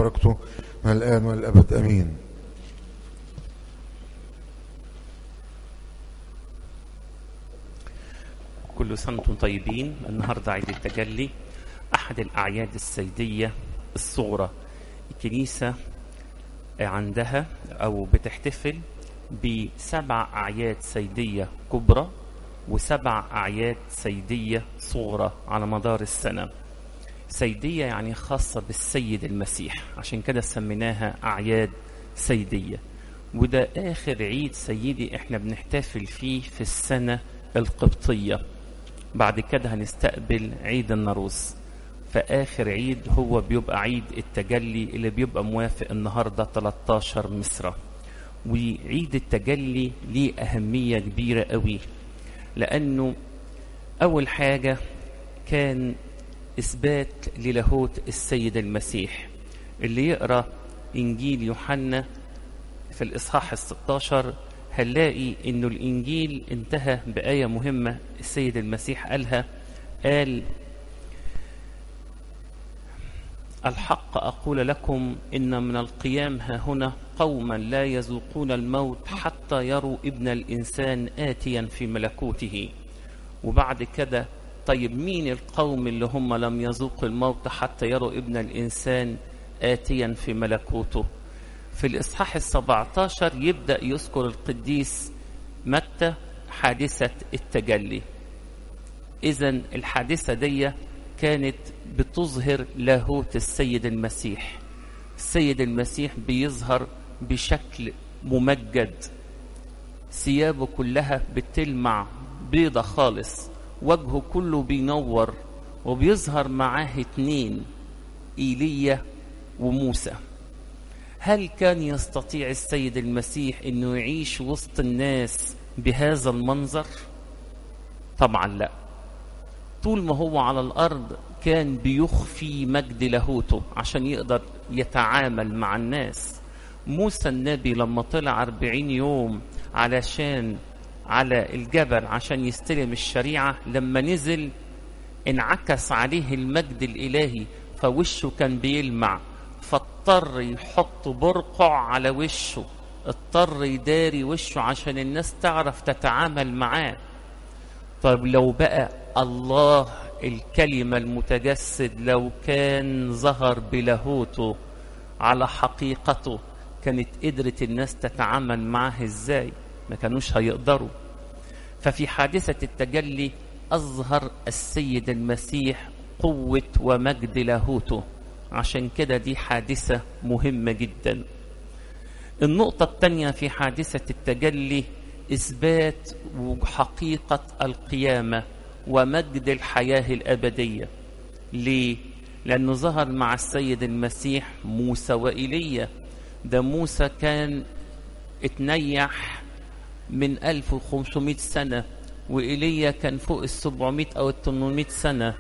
وبركته من الآن والأبد أمين كل سنة وانتم طيبين النهاردة عيد التجلي أحد الأعياد السيدية الصغرى الكنيسة عندها أو بتحتفل بسبع أعياد سيدية كبرى وسبع أعياد سيدية صغرى على مدار السنة سيدية يعني خاصة بالسيد المسيح عشان كده سميناها أعياد سيدية وده آخر عيد سيدي احنا بنحتفل فيه في السنة القبطية بعد كده هنستقبل عيد الناروز فآخر عيد هو بيبقى عيد التجلي اللي بيبقى موافق النهاردة 13 مصرة وعيد التجلي ليه أهمية كبيرة قوي لأنه أول حاجة كان إثبات للاهوت السيد المسيح اللي يقرأ إنجيل يوحنا في الإصحاح الستاشر هنلاقي إنه الإنجيل انتهى بآية مهمة السيد المسيح قالها قال الحق أقول لكم إن من القيام ها هنا قوما لا يذوقون الموت حتى يروا ابن الإنسان آتيا في ملكوته وبعد كده طيب مين القوم اللي هم لم يذوقوا الموت حتى يروا ابن الإنسان آتيا في ملكوته في الإصحاح السبعتاشر يبدأ يذكر القديس متى حادثة التجلي إذا الحادثة دي كانت بتظهر لاهوت السيد المسيح السيد المسيح بيظهر بشكل ممجد ثيابه كلها بتلمع بيضة خالص وجهه كله بينور وبيظهر معاه اتنين ايليا وموسى هل كان يستطيع السيد المسيح انه يعيش وسط الناس بهذا المنظر طبعا لا طول ما هو على الارض كان بيخفي مجد لاهوته عشان يقدر يتعامل مع الناس موسى النبي لما طلع أربعين يوم علشان على الجبل عشان يستلم الشريعة لما نزل انعكس عليه المجد الإلهي فوشه كان بيلمع فاضطر يحط برقع على وشه اضطر يداري وشه عشان الناس تعرف تتعامل معاه طب لو بقى الله الكلمة المتجسد لو كان ظهر بلاهوته على حقيقته كانت قدرت الناس تتعامل معاه ازاي ما كانوش هيقدروا ففي حادثة التجلي أظهر السيد المسيح قوة ومجد لاهوته عشان كده دي حادثة مهمة جدا النقطة الثانية في حادثة التجلي إثبات حقيقة القيامة ومجد الحياة الأبدية ليه؟ لأنه ظهر مع السيد المسيح موسى وإيليا ده موسى كان اتنيح من 1500 سنة وإيليا كان فوق ال 700 أو ال 800 سنة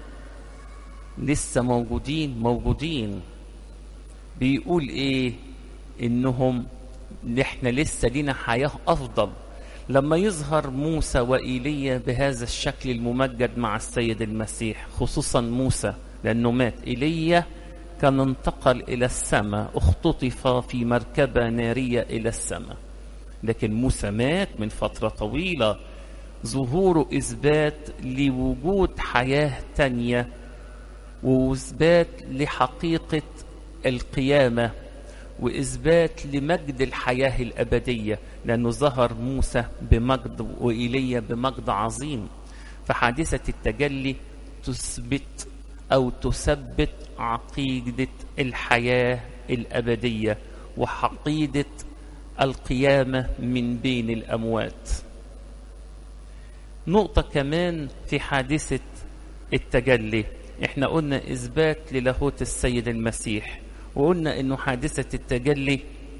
لسه موجودين موجودين بيقول إيه إنهم إحنا لسه لينا حياة أفضل لما يظهر موسى وإيليا بهذا الشكل الممجد مع السيد المسيح خصوصا موسى لأنه مات إيليا كان انتقل إلى السماء اختطف في مركبة نارية إلى السماء لكن موسى مات من فترة طويلة ظهوره إثبات لوجود حياة تانية وإثبات لحقيقة القيامة وإثبات لمجد الحياة الأبدية لأنه ظهر موسى بمجد وإيليا بمجد عظيم فحادثة التجلي تثبت أو تثبت عقيدة الحياة الأبدية وحقيدة القيامة من بين الأموات نقطة كمان في حادثة التجلي احنا قلنا إثبات للاهوت السيد المسيح وقلنا انه حادثة التجلي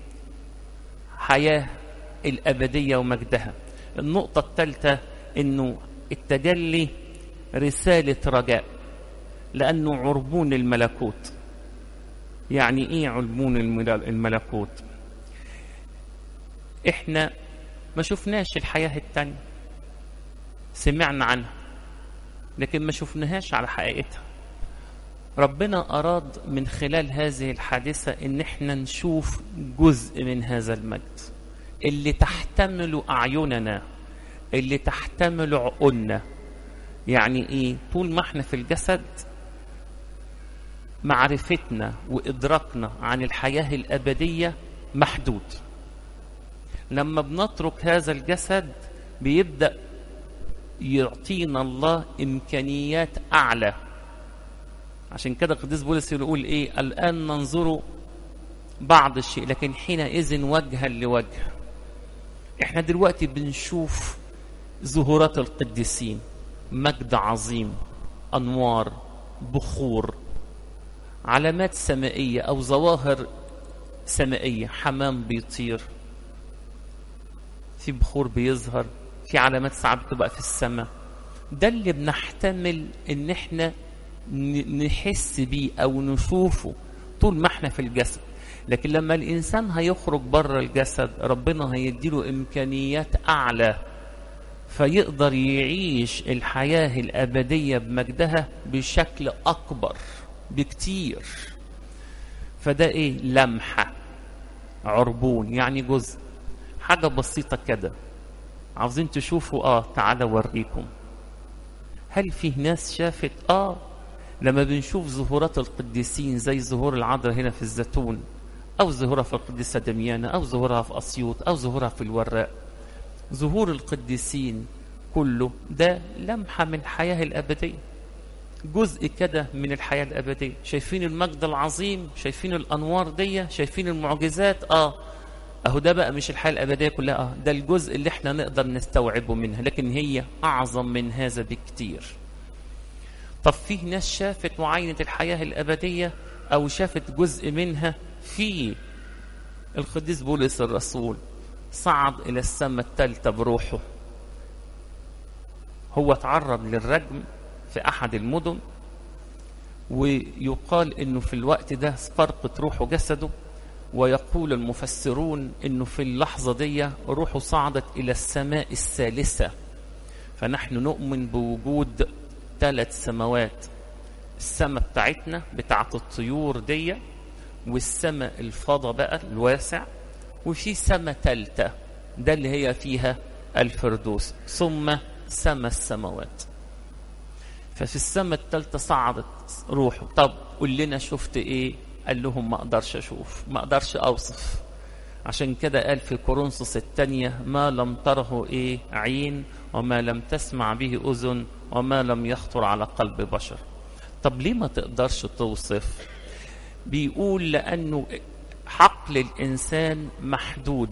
حياة الأبدية ومجدها النقطة الثالثة انه التجلي رسالة رجاء لأنه عربون الملكوت يعني ايه عربون الملكوت احنا ما شفناش الحياة التانية سمعنا عنها لكن ما شفناهاش على حقيقتها ربنا أراد من خلال هذه الحادثة إن احنا نشوف جزء من هذا المجد اللي تحتمل أعيننا اللي تحتمل عقولنا يعني إيه طول ما احنا في الجسد معرفتنا وإدراكنا عن الحياة الأبدية محدود لما بنترك هذا الجسد بيبدأ يعطينا الله إمكانيات أعلى عشان كده القديس بولس يقول إيه الآن ننظر بعض الشيء لكن حينئذ وجها لوجه احنا دلوقتي بنشوف ظهورات القديسين مجد عظيم أنوار بخور علامات سمائية أو ظواهر سمائية حمام بيطير في بخور بيظهر في علامات ساعات بتبقى في السماء ده اللي بنحتمل ان احنا نحس بيه او نشوفه طول ما احنا في الجسد لكن لما الانسان هيخرج بره الجسد ربنا هيديله امكانيات اعلى فيقدر يعيش الحياه الابديه بمجدها بشكل اكبر بكتير فده ايه لمحه عربون يعني جزء حاجه بسيطه كده عاوزين تشوفوا اه تعالى اوريكم هل فيه ناس شافت اه لما بنشوف ظهورات القديسين زي ظهور العذراء هنا في الزيتون او ظهورها في القديسه دميانه او ظهورها في اسيوط او ظهورها في الوراق ظهور القديسين كله ده لمحه من الحياه الابديه جزء كده من الحياه الابديه شايفين المجد العظيم شايفين الانوار دي شايفين المعجزات اه اهو ده بقى مش الحياه الابديه كلها اه ده الجزء اللي احنا نقدر نستوعبه منها لكن هي اعظم من هذا بكتير طب فيه ناس شافت معاينه الحياه الابديه او شافت جزء منها في القديس بولس الرسول صعد الى السماء الثالثه بروحه هو تعرض للرجم في احد المدن ويقال انه في الوقت ده فرقت روحه جسده ويقول المفسرون انه في اللحظه دي روحه صعدت الى السماء الثالثه فنحن نؤمن بوجود ثلاث سماوات السماء بتاعتنا بتاعت الطيور دي والسماء الفضاء بقى الواسع وفي سماء ثالثه ده اللي هي فيها الفردوس ثم سماء السماوات ففي السماء الثالثه صعدت روحه طب قول لنا شفت ايه قال لهم ما اقدرش اشوف ما اقدرش اوصف عشان كده قال في كورنثوس الثانية ما لم تره ايه عين وما لم تسمع به اذن وما لم يخطر على قلب بشر طب ليه ما تقدرش توصف بيقول لانه عقل الانسان محدود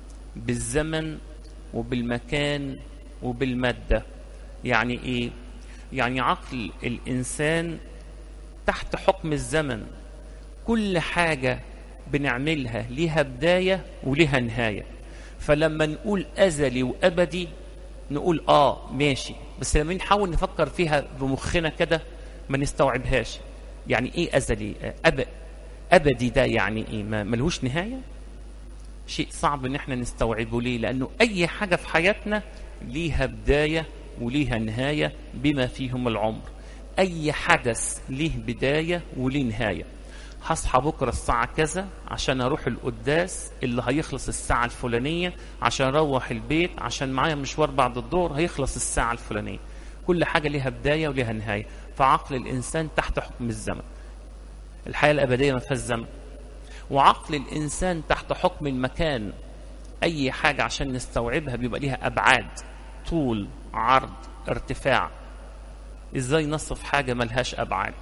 بالزمن وبالمكان وبالماده يعني ايه يعني عقل الانسان تحت حكم الزمن كل حاجة بنعملها ليها بداية وليها نهاية فلما نقول أزلي وأبدي نقول آه ماشي بس لما نحاول نفكر فيها بمخنا كده ما نستوعبهاش يعني إيه أزلي أب... أبدي ده يعني إيه ما ملهوش نهاية شيء صعب إن احنا نستوعبه ليه لأنه أي حاجة في حياتنا ليها بداية وليها نهاية بما فيهم العمر أي حدث ليه بداية وليه نهاية هصحى بكرة الساعة كذا عشان أروح القداس اللي هيخلص الساعة الفلانية عشان أروح البيت عشان معايا مشوار بعد الظهر هيخلص الساعة الفلانية كل حاجة ليها بداية وليها نهاية فعقل الإنسان تحت حكم الزمن الحياة الأبدية ما فيهاش زمن وعقل الإنسان تحت حكم المكان أي حاجة عشان نستوعبها بيبقى ليها أبعاد طول عرض ارتفاع ازاي نصف حاجة ملهاش أبعاد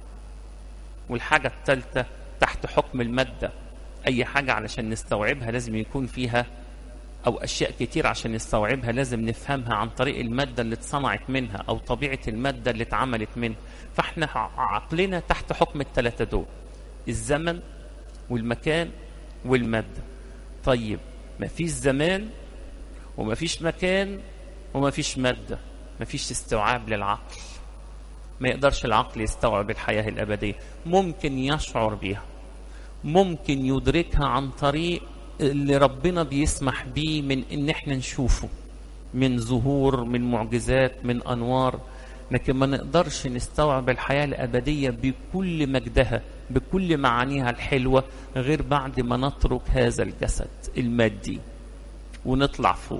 والحاجة الثالثة تحت حكم المادة أي حاجة علشان نستوعبها لازم يكون فيها أو أشياء كتير عشان نستوعبها لازم نفهمها عن طريق المادة اللي اتصنعت منها أو طبيعة المادة اللي اتعملت منها فاحنا عقلنا تحت حكم الثلاثة دول الزمن والمكان والمادة طيب مفيش زمان ومفيش مكان ومفيش مادة مفيش استوعاب للعقل ما يقدرش العقل يستوعب الحياة الأبدية ممكن يشعر بيها ممكن يدركها عن طريق اللي ربنا بيسمح بيه من ان احنا نشوفه من ظهور من معجزات من انوار لكن ما نقدرش نستوعب الحياة الأبدية بكل مجدها بكل معانيها الحلوة غير بعد ما نترك هذا الجسد المادي ونطلع فوق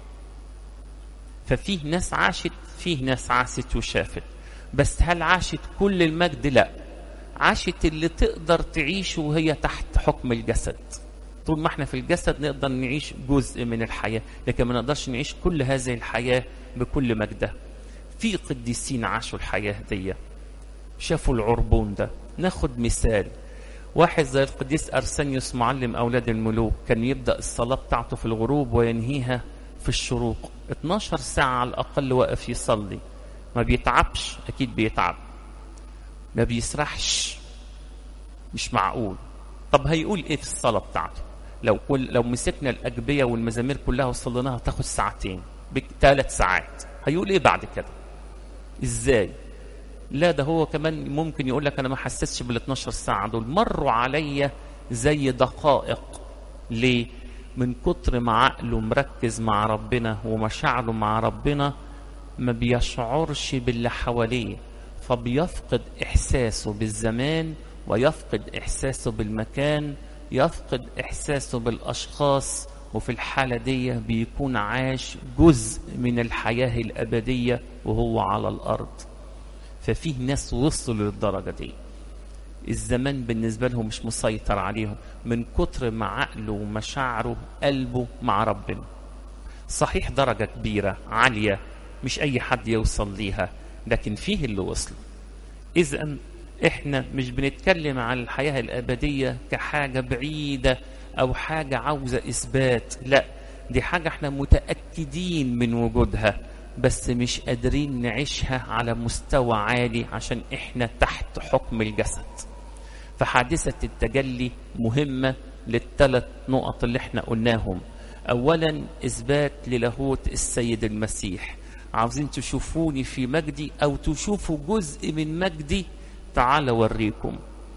ففيه ناس عاشت فيه ناس عاشت وشافت بس هل عاشت كل المجد لا عاشت اللي تقدر تعيشه وهي تحت حكم الجسد طول ما احنا في الجسد نقدر نعيش جزء من الحياة لكن ما نقدرش نعيش كل هذه الحياة بكل مجدها في قديسين عاشوا الحياة دي شافوا العربون ده ناخد مثال واحد زي القديس أرسنيوس معلم أولاد الملوك كان يبدأ الصلاة بتاعته في الغروب وينهيها في الشروق 12 ساعة على الأقل واقف يصلي ما بيتعبش أكيد بيتعب ما بيسرحش مش معقول طب هيقول ايه في الصلاة بتاعته لو كل لو مسكنا الأجبية والمزامير كلها وصليناها تاخد ساعتين ثلاث ساعات هيقول ايه بعد كده ازاي لا ده هو كمان ممكن يقول لك انا ما حسيتش بال 12 ساعه دول مروا عليا زي دقائق ليه من كتر ما عقله مركز مع ربنا ومشاعره مع ربنا ما بيشعرش باللي حواليه فبيفقد احساسه بالزمان ويفقد احساسه بالمكان يفقد احساسه بالاشخاص وفي الحالة دي بيكون عاش جزء من الحياة الأبدية وهو على الأرض ففيه ناس وصلوا للدرجة دي الزمان بالنسبة لهم مش مسيطر عليهم من كتر ما عقله ومشاعره قلبه مع ربنا صحيح درجة كبيرة عالية مش أي حد يوصل ليها لكن فيه اللي وصل إذا إحنا مش بنتكلم عن الحياة الأبدية كحاجة بعيدة او حاجه عاوزه اثبات لا دي حاجه احنا متاكدين من وجودها بس مش قادرين نعيشها على مستوى عالي عشان احنا تحت حكم الجسد فحادثه التجلي مهمه للثلاث نقط اللي احنا قلناهم اولا اثبات للاهوت السيد المسيح عاوزين تشوفوني في مجدي او تشوفوا جزء من مجدي تعالى اوريكم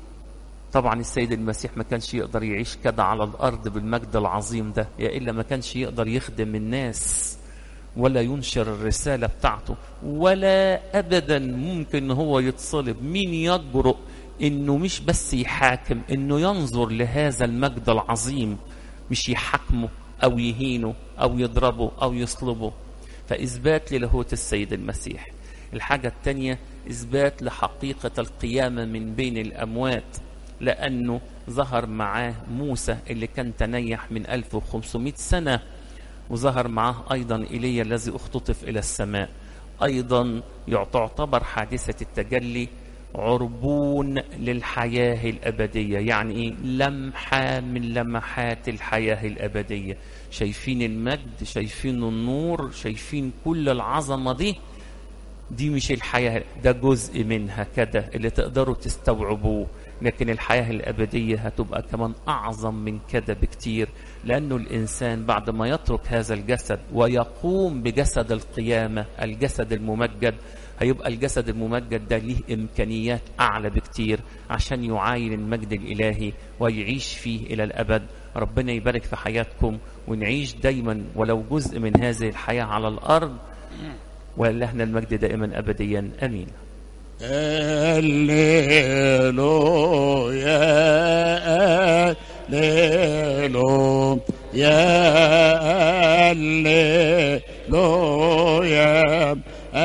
طبعا السيد المسيح ما كانش يقدر يعيش كده على الارض بالمجد العظيم ده يا الا ما كانش يقدر يخدم الناس ولا ينشر الرساله بتاعته ولا ابدا ممكن هو يتصلب مين يجرؤ انه مش بس يحاكم انه ينظر لهذا المجد العظيم مش يحاكمه او يهينه او يضربه او يصلبه فاثبات للاهوت السيد المسيح الحاجه الثانيه اثبات لحقيقه القيامه من بين الاموات لأنه ظهر معاه موسى اللي كان تنيح من 1500 سنة وظهر معاه أيضا إيليا الذي اختطف إلى السماء أيضا تعتبر حادثة التجلي عربون للحياة الأبدية يعني إيه لمحة من لمحات الحياة الأبدية شايفين المجد شايفين النور شايفين كل العظمة دي دي مش الحياة ده جزء منها كده اللي تقدروا تستوعبوه لكن الحياة الأبدية هتبقى كمان أعظم من كده بكتير لأنه الإنسان بعد ما يترك هذا الجسد ويقوم بجسد القيامة الجسد الممجد هيبقى الجسد الممجد ده ليه إمكانيات أعلى بكتير عشان يعاين المجد الإلهي ويعيش فيه إلى الأبد ربنا يبارك في حياتكم ونعيش دايما ولو جزء من هذه الحياة على الأرض ولهنا المجد دائما أبديا أمين هللويا هللويا هللويا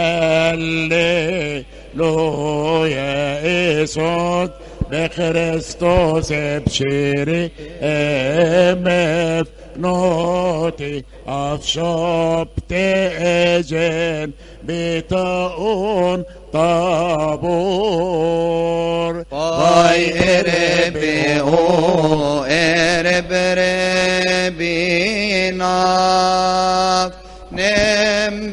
هللويا إيسوس بكريستوس بشيري امف نوتي افشوب تأجن بتاون طابور Poi erebe o erebe rebina nem